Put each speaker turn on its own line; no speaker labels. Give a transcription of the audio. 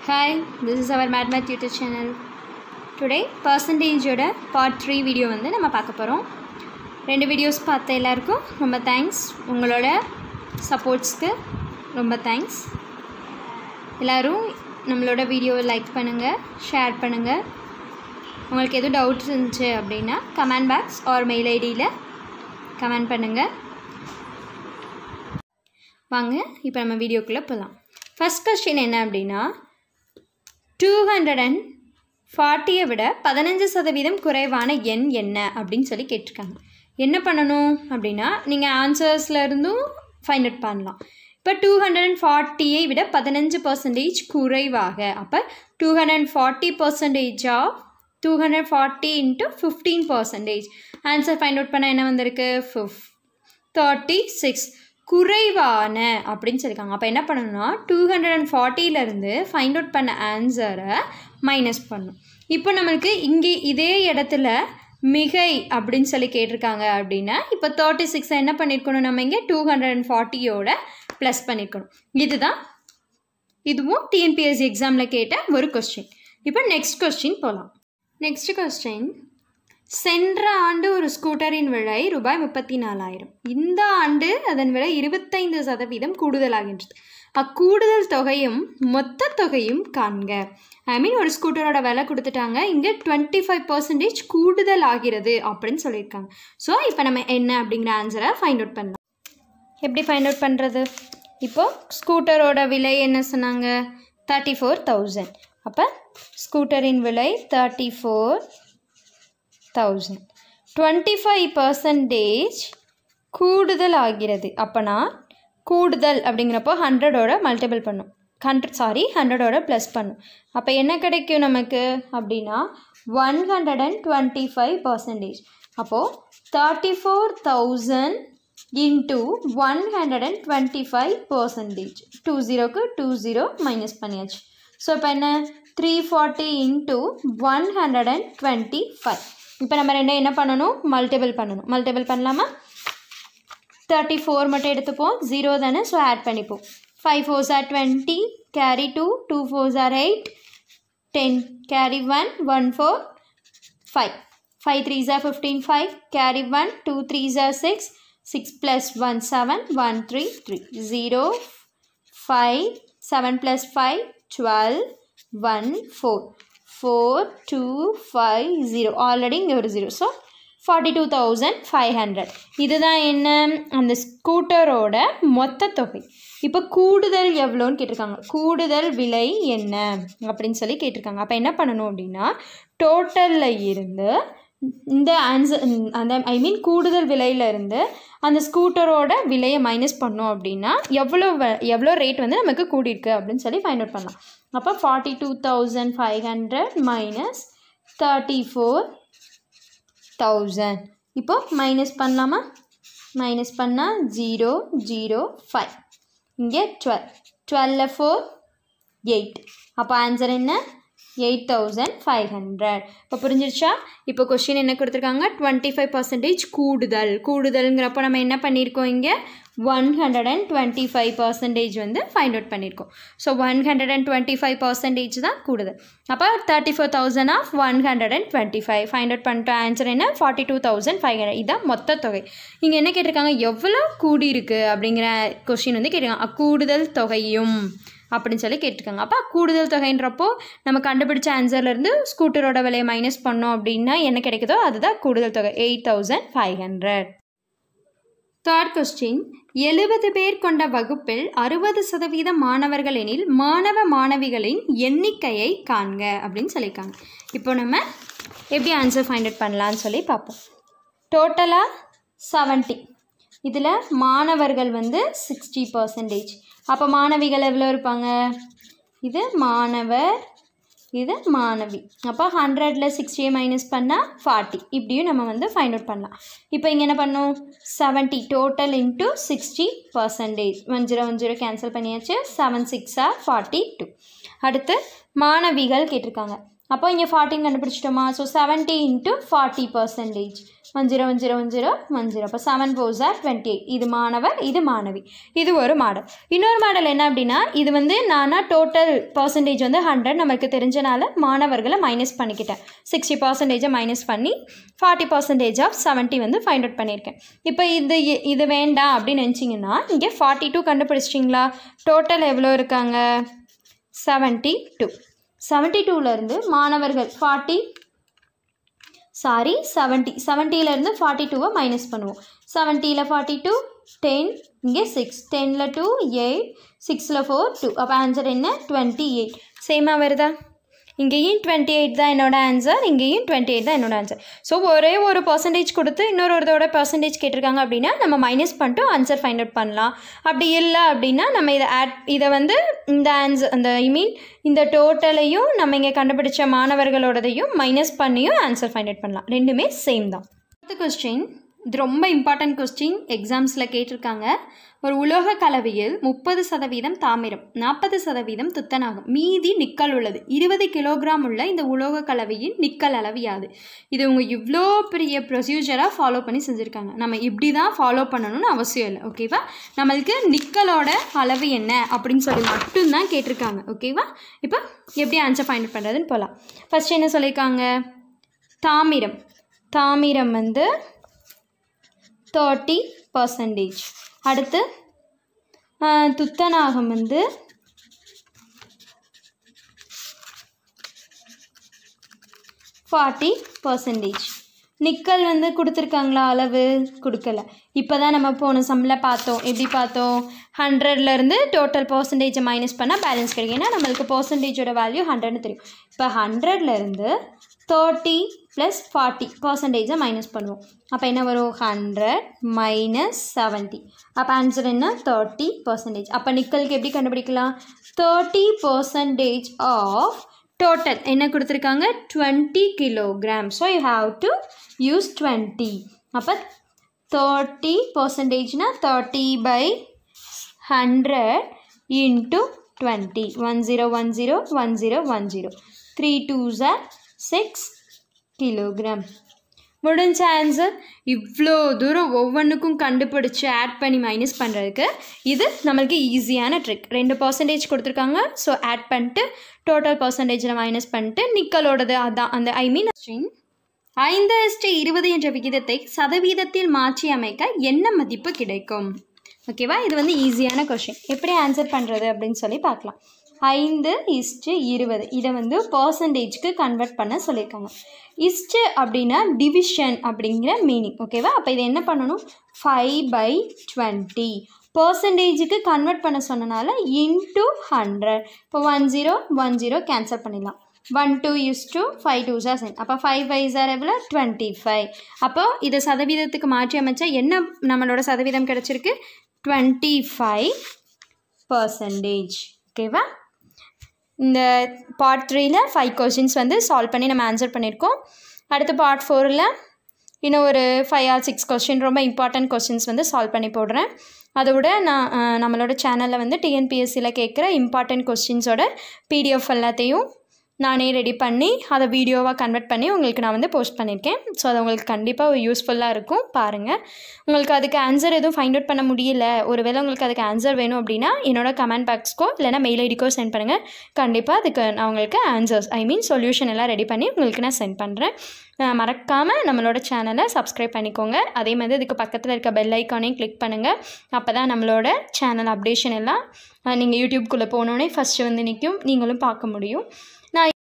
Hi, this is our MadMath YouTube channel. Today பர்சன்டேஜோட part three video வந்து நம்ம பார்க்க போகிறோம் ரெண்டு வீடியோஸ் பார்த்த எல்லாருக்கும் ரொம்ப தேங்க்ஸ் உங்களோட சப்போர்ட்ஸ்க்கு ரொம்ப தேங்க்ஸ் எல்லோரும் நம்மளோட வீடியோவை லைக் பண்ணுங்கள் ஷேர் பண்ணுங்கள் உங்களுக்கு எதுவும் டவுட்ஸ் இருந்துச்சு அப்படின்னா கமெண்ட் பாக்ஸ் ஆர் மெயில் ஐடியில் கமெண்ட் பண்ணுங்கள் வாங்க இப்போ நம்ம வீடியோக்குள்ளே போகலாம் ஃபஸ்ட் கொஸ்டின் என்ன அப்படின்னா டூ ஹண்ட்ரட் அண்ட் ஃபார்ட்டியை விட பதினஞ்சு சதவீதம் குறைவான எண் என்ன அப்படின்னு சொல்லி கேட்டிருக்காங்க என்ன பண்ணணும் அப்படின்னா நீங்கள் ஆன்சர்ஸில் இருந்தும் ஃபைண்ட் அவுட் பண்ணலாம் இப்போ டூ ஹண்ட்ரட் அண்ட் ஃபார்ட்டியை விட பதினஞ்சு பர்சன்டேஜ் குறைவாக அப்போ டூ ஹண்ட்ரட் அண்ட் ஃபார்ட்டி பர்சன்டேஜா two hundred forty into fifteen percentage answer find out பண்ணால் என்ன வந்திருக்கு ஃபிஃப் தேர்ட்டி சிக்ஸ் குறைவான அப்படின்னு சொல்லியிருக்காங்க அப்போ என்ன பண்ணணும்னா டூ ஹண்ட்ரட் அண்ட் ஃபார்ட்டியிலேருந்து ஃபைண்ட் அவுட் பண்ண ஆன்சரை மைனஸ் பண்ணும் இப்போ நம்மளுக்கு இங்கே இதே இடத்துல மிகை அப்படின்னு சொல்லி கேட்டிருக்காங்க அப்படின்னா இப்போ தேர்ட்டி சிக்ஸை என்ன பண்ணியிருக்கணும் நம்ம இங்கே டூ ஹண்ட்ரட் அண்ட் ஃபார்ட்டியோட ப்ளஸ் பண்ணியிருக்கணும் இதுதான் இதுவும் டிஎன்பிஎஸ்சி எக்ஸாமில் கேட்ட ஒரு கொஸ்டின் இப்போ நெக்ஸ்ட் கொஸ்டின் போகலாம் நெக்ஸ்ட் கொஸ்டின் சென்ற ஆண்டு ஒரு ஸ்கூட்டரின் விலை ரூபாய் முப்பத்தி நாலாயிரம் இந்த ஆண்டு அதன் விலை இருபத்தைந்து சதவீதம் கூடுதலாகின்றது அக்கூடுதல் தொகையும் மொத்த தொகையும் காண்க ஐ மீன் ஒரு ஸ்கூட்டரோட விலை கொடுத்துட்டாங்க இங்கே டுவெண்ட்டி ஃபைவ் பர்சன்டேஜ் கூடுதல் ஆகிறது அப்படின்னு சொல்லியிருக்காங்க ஸோ இப்போ நம்ம என்ன அப்படிங்கிற ஆன்சரை ஃபைண்ட் அவுட் பண்ணலாம் எப்படி ஃபைண்ட் அவுட் பண்ணுறது இப்போது ஸ்கூட்டரோட விலை என்ன சொன்னாங்க தேர்ட்டி ஃபோர் தௌசண்ட் அப்போ ஸ்கூட்டரின் விலை thirty four thousand twenty five percentage கூடுதல் ஆகிறது அப்போனா கூடுதல் அப்படிங்கிறப்போ ஹண்ட்ரடோட மல்டிபிள் பண்ணும் ஹண்ட்ரட் சாரி ஹண்ட்ரடோட ப்ளஸ் பண்ணும் அப்போ என்ன கிடைக்கும் நமக்கு அப்படின்னா one hundred and twenty five percentage அப்போது thirty four thousand into one hundred and twenty five percentage two ஜீரோக்கு டூ ஜீரோ மைனஸ் பண்ணியாச்சு ஸோ இப்போ என்ன three forty into one hundred and twenty five இப்போ நம்ம ரெண்டும் என்ன பண்ணணும் மல்டிபிள் பண்ணணும் மல்டிபிள் பண்ணலாமா தேர்ட்டி ஃபோர் மட்டும் எடுத்துப்போம் ஜீரோ தானே ஸோ ஆட் பண்ணிப்போம் five fours are twenty carry two two fours are eight ten carry one one four five five threes are fifteen five carry one two threes are six six plus one seven one three three zero five seven plus five twelve one four four two five zero already இங்கே ஒரு zero so forty two thousand five hundred இதுதான் என்ன அந்த ஸ்கூட்டரோட மொத்த தொகை இப்போ கூடுதல் எவ்வளோன்னு கேட்டிருக்காங்க கூடுதல் விலை என்ன அப்படின்னு சொல்லி கேட்டிருக்காங்க அப்போ என்ன பண்ணணும் அப்படின்னா டோட்டலில் இருந்து இந்த ஆன்சர் அந்த ஐ மீன் கூடுதல் விலையிலேருந்து அந்த ஸ்கூட்டரோட விலையை மைனஸ் பண்ணோம் அப்படின்னா எவ்வளோ எவ்வளோ ரேட் வந்து நமக்கு கூடியிருக்கு அப்படின்னு சொல்லி ஃபைண்ட் அவுட் பண்ணலாம் அப்போ forty two thousand five hundred minus thirty four thousand இப்போ மைனஸ் பண்ணலாமா மைனஸ் பண்ணால் ஜீரோ ஜீரோ ஃபைவ் இங்கே டுவெல் டுவெல்ல ஃபோர் எயிட் அப்போ ஆன்சர் என்ன எயிட் தௌசண்ட் ஃபைவ் ஹண்ட்ரட் இப்போ புரிஞ்சிருச்சா இப்போ கொஷின் என்ன கொடுத்துருக்காங்க டுவெண்ட்டி ஃபைவ் பர்சன்டேஜ் கூடுதல் கூடுதல்ங்கிறப்போ நம்ம என்ன பண்ணியிருக்கோம் இங்கே one hundred and twenty five percentage வந்து ஃபைண்ட் அவுட் பண்ணியிருக்கோம் so one hundred and twenty five percentage தான் கூடுதல் அப்போ thirty four thousand of one hundred and twenty five find out பண்ணிட்டு ஆன்சர் என்ன forty two thousand five hundred இதான் மொத்த தொகை இங்கே என்ன கேட்டிருக்காங்க எவ்வளோ கூடியிருக்கு அப்படிங்கிற கொஷின் வந்து கேட்டிருக்காங்க கூடுதல் தொகையும் அப்படின்னு சொல்லி கேட்டிருக்காங்க அப்போ கூடுதல் தொகைன்றப்போ நம்ம கண்டுபிடிச்ச ஆன்சர்லேருந்து ஸ்கூட்டரோட விலையை மைனஸ் பண்ணோம் அப்படின்னா என்ன கிடைக்குதோ அதுதான் கூடுதல் தொகை eight thousand five hundred third question எழுபது பேர் கொண்ட வகுப்பில் அறுபது சதவீத மாணவர்கள் எனில் மாணவ மாணவிகளின் எண்ணிக்கையை காண்க அப்படின்னு சொல்லியிருக்காங்க இப்போ நம்ம எப்படி ஆன்சர் ஃபைண்ட் அவுட் பண்ணலான்னு சொல்லி பார்ப்போம் டோட்டலாக செவன்ட்டி இதில் மாணவர்கள் வந்து சிக்ஸ்டி பர்சன்டேஜ் அப்போ மாணவிகள் எவ்வளோ இருப்பாங்க இது மாணவர் இது மாணவி அப்போ ஹண்ட்ரடில் சிக்ஸ்டியை மைனஸ் பண்ணால் ஃபார்ட்டி இப்படியும் நம்ம வந்து ஃபைண்ட் அவுட் பண்ணலாம் இப்போ இங்கே என்ன பண்ணோம் seventy total into sixty percentage one zero one zero cancel பண்ணியாச்சு செவன் சிக்ஸா ஃபார்ட்டி டூ அடுத்து மாணவிகள் கேட்டிருக்காங்க அப்போ இங்கே ஃபார்ட்டின் கண்டுபிடிச்சிட்டோமா so seventy into forty percentage one zero one zero one zero one zero அப்போ செவன் ஃபோர் ஜார் டுவெண்ட்டி எயிட் இது மாணவர் இது மாணவி இது ஒரு மாடல் இன்னொரு மாடல் என்ன அப்படின்னா இது வந்து நானா டோட்டல் பர்சன்டேஜ் வந்து ஹண்ட்ரட் நமக்கு தெரிஞ்சனால மாணவர்களை மைனஸ் பண்ணிக்கிட்டேன் சிக்ஸ்டி பர்சன்டேஜை மைனஸ் பண்ணி ஃபார்ட்டி பர்சன்டேஜ் ஆஃப் செவன்ட்டி வந்து ஃபைண்ட் அவுட் பண்ணியிருக்கேன் இப்போ இது இது வேண்டாம் அப்படின்னு நினச்சிங்கன்னா இங்கே ஃபார்ட்டி டூ கண்டுபிடிச்சிட்டிங்களா டோட்டல் எவ்வளோ இருக்காங்க செவன்ட்டி டூ செவன்ட்டி டூலேருந்து மாணவர்கள் ஃபார்ட்டி சாரி செவன்ட்டி செவன்ட்டிலேருந்து ஃபார்ட்டி டூவை மைனஸ் பண்ணுவோம் செவன்ட்டியில் ஃபார்ட்டி டூ டென் இங்கே சிக்ஸ் டெனில் டூ எயிட் சிக்ஸில் ஃபோர் டூ அப்போ ஆன்சர் என்ன டுவெண்ட்டி எயிட் சேமாக வருதா இங்கேயும் டுவெண்ட்டி எயிட் தான் என்னோட ஆன்சர் இங்கேயும் டுவெண்ட்டி எயிட் தான் என்னோட ஆன்சர் ஸோ ஒரே ஒரு பர்சன்டேஜ் கொடுத்து இன்னொரு ஒருத்தோட பர்சன்டேஜ் கேட்டிருக்காங்க அப்படின்னா நம்ம மைனஸ் பண்ணிட்டு ஆன்சர் ஃபைண்ட் அவுட் பண்ணலாம் அப்படி இல்லை அப்படின்னா நம்ம இதை ஆட் இதை வந்து இந்த ஆன்சர் அந்த ஐ மீன் இந்த டோட்டலையும் நம்ம இங்கே கண்டுபிடிச்ச மாணவர்களோடதையும் மைனஸ் பண்ணியும் ஆன்சர் ஃபைண்ட் அவுட் பண்ணலாம் ரெண்டுமே சேம் தான் அடுத்த கொஸ்டின் இது ரொம்ப இம்பார்ட்டன்ட் கொஸ்டின் எக்ஸாம்ஸில் கேட்டிருக்காங்க ஒரு உலோக கலவையில் முப்பது சதவீதம் தாமிரம் நாற்பது சதவீதம் துத்தநாகம் மீதி நிக்கல் உள்ளது இருபது கிலோகிராம் உள்ள இந்த உலோக கலவையின் நிக்கல் அளவு யாது இது இவங்க இவ்வளோ பெரிய ப்ரொசீஜராக ஃபாலோ பண்ணி செஞ்சுருக்காங்க நம்ம இப்படி தான் ஃபாலோ பண்ணணும்னு அவசியம் இல்லை ஓகேவா நம்மளுக்கு நிக்கலோட அளவு என்ன அப்படின்னு சொல்லி மட்டும்தான் கேட்டிருக்காங்க ஓகேவா இப்போ எப்படி ஆன்சர் ஃபைண்ட் பண்ணுறதுன்னு போகலாம் ஃபஸ்ட் என்ன சொல்லியிருக்காங்க தாமிரம் தாமிரம் வந்து தேர்ட்டி பர்சன்டேஜ் அடுத்து துத்தநாகம் வந்து ஃபார்ட்டி பர்சன்டேஜ் நிக்கல் வந்து கொடுத்துருக்காங்களா அளவு கொடுக்கல இப்போ தான் நம்ம போன சம்மில் பார்த்தோம் எப்படி பார்த்தோம் ஹண்ட்ரட்லேருந்து டோட்டல் பர்சன்டேஜை மைனஸ் பண்ணால் பேலன்ஸ் கிடைக்கும் ஏன்னா நம்மளுக்கு பர்சன்டேஜோட வேல்யூ ஹண்ட்ரட்னு தெரியும் இப்போ ஹண்ட்ரட்லேருந்து தேர்ட்டி ப்ளஸ் ஃபார்ட்டி பர்சன்டேஜை மைனஸ் பண்ணுவோம் அப்போ என்ன வரும் ஹண்ட்ரட் மைனஸ் செவன்ட்டி அப்போ ஆன்சர் என்ன தேர்ட்டி பர்சன்டேஜ் அப்போ நிக்கலுக்கு எப்படி கண்டுபிடிக்கலாம் தேர்ட்டி பர்சன்டேஜ் ஆஃப் டோட்டல் என்ன கொடுத்துருக்காங்க twenty kilogram so you have to use twenty அப்போ தேர்ட்டி பர்சன்டேஜ்னா thirty by hundred into twenty one zero one zero one zero one zero three two ஜார் சிக்ஸ் கிலோகிராம் முடிஞ்ச ஆன்சர் இவ்வளோ தூரம் ஒவ்வொன்றுக்கும் கண்டுபிடிச்சி ஆட் பண்ணி மைனஸ் பண்ணுறதுக்கு இது நம்மளுக்கு ஈஸியான ட்ரிக் ரெண்டு பர்சன்டேஜ் கொடுத்துருக்காங்க ஸோ ஆட் பண்ணிட்டு டோட்டல் பர்சன்டேஜில் மைனஸ் பண்ணிட்டு நிக்கலோடது அதான் அந்த ஐ மீன் ஐந்து எஸ்டு இருபது என்ற விகிதத்தை சதவீதத்தில் மாற்றி அமைக்க என்ன மதிப்பு கிடைக்கும் ஓகேவா இது வந்து ஈஸியான கொஷின் எப்படி ஆன்சர் பண்ணுறது அப்படின்னு சொல்லி பார்க்கலாம் ஐந்து இஸ்ட்டு இருபது இதை வந்து பர்சன்டேஜ்க்கு கன்வெர்ட் பண்ண சொல்லியிருக்காங்க இஸ்ட்டு அப்படின்னா டிவிஷன் அப்படிங்கிற மீனிங் ஓகேவா அப்போ இதை என்ன பண்ணணும் ஃபைவ் பை டுவெண்ட்டி பர்சன்டேஜுக்கு கன்வெர்ட் பண்ண சொன்னனால இன்டூ ஹண்ட்ரட் இப்போ one zero one zero cancel பண்ணிடலாம் one two is two five two ஜார் சென் அப்போ ஃபைவ் ஃபைவ் ஜார் எவ்வளோ டுவெண்ட்டி ஃபைவ் அப்போ இதை சதவீதத்துக்கு மாற்றி அமைச்சா என்ன நம்மளோட சதவீதம் கிடச்சிருக்கு டுவெண்ட்டி ஃபைவ் பர்சன்டேஜ் ஓகேவா இந்த பார்ட் த்ரீல ஃபைவ் கொஷின்ஸ் வந்து சால்வ் பண்ணி நம்ம ஆன்சர் பண்ணியிருக்கோம் அடுத்த பார்ட் ஃபோரில் இன்னும் ஒரு ஃபைவ் ஆர் சிக்ஸ் கொஸ்டின் ரொம்ப இம்பார்ட்டன்ட் கொஸ்டின்ஸ் வந்து சால்வ் பண்ணி போடுறேன் அதோட நான் நம்மளோட சேனலில் வந்து டிஎன்பிஎஸ்சியில் கேட்குற இம்பார்ட்டன்ட் கொஸ்டின்ஸோட பிடிஎஃப் எல்லாத்தையும் நானே ரெடி பண்ணி அதை வீடியோவாக கன்வெர்ட் பண்ணி உங்களுக்கு நான் வந்து போஸ்ட் பண்ணியிருக்கேன் ஸோ அது உங்களுக்கு கண்டிப்பாக யூஸ்ஃபுல்லாக இருக்கும் பாருங்கள் உங்களுக்கு அதுக்கு ஆன்சர் எதுவும் ஃபைண்ட் அவுட் பண்ண முடியல ஒருவேளை உங்களுக்கு அதுக்கு ஆன்சர் வேணும் அப்படின்னா என்னோட கமெண்ட் பாக்ஸ்க்கோ இல்லைனா மெயில் ஐடிக்கோ சென்ட் பண்ணுங்கள் கண்டிப்பாக அதுக்கு நான் உங்களுக்கு ஆன்சர்ஸ் ஐ மீன் சொல்யூஷன் எல்லாம் ரெடி பண்ணி உங்களுக்கு நான் சென்ட் பண்ணுறேன் மறக்காமல் நம்மளோட சேனலை சப்ஸ்கிரைப் பண்ணிக்கோங்க அதே மாதிரி இதுக்கு பக்கத்தில் இருக்க பெல் ஐக்கானையும் கிளிக் பண்ணுங்கள் அப்போ தான் நம்மளோட சேனல் அப்டேஷன் எல்லாம் நீங்கள் யூடியூப்குள்ளே போனோடனே ஃபஸ்ட்டு வந்து நிற்கும் நீங்களும் பார்க்க முடியும் நான்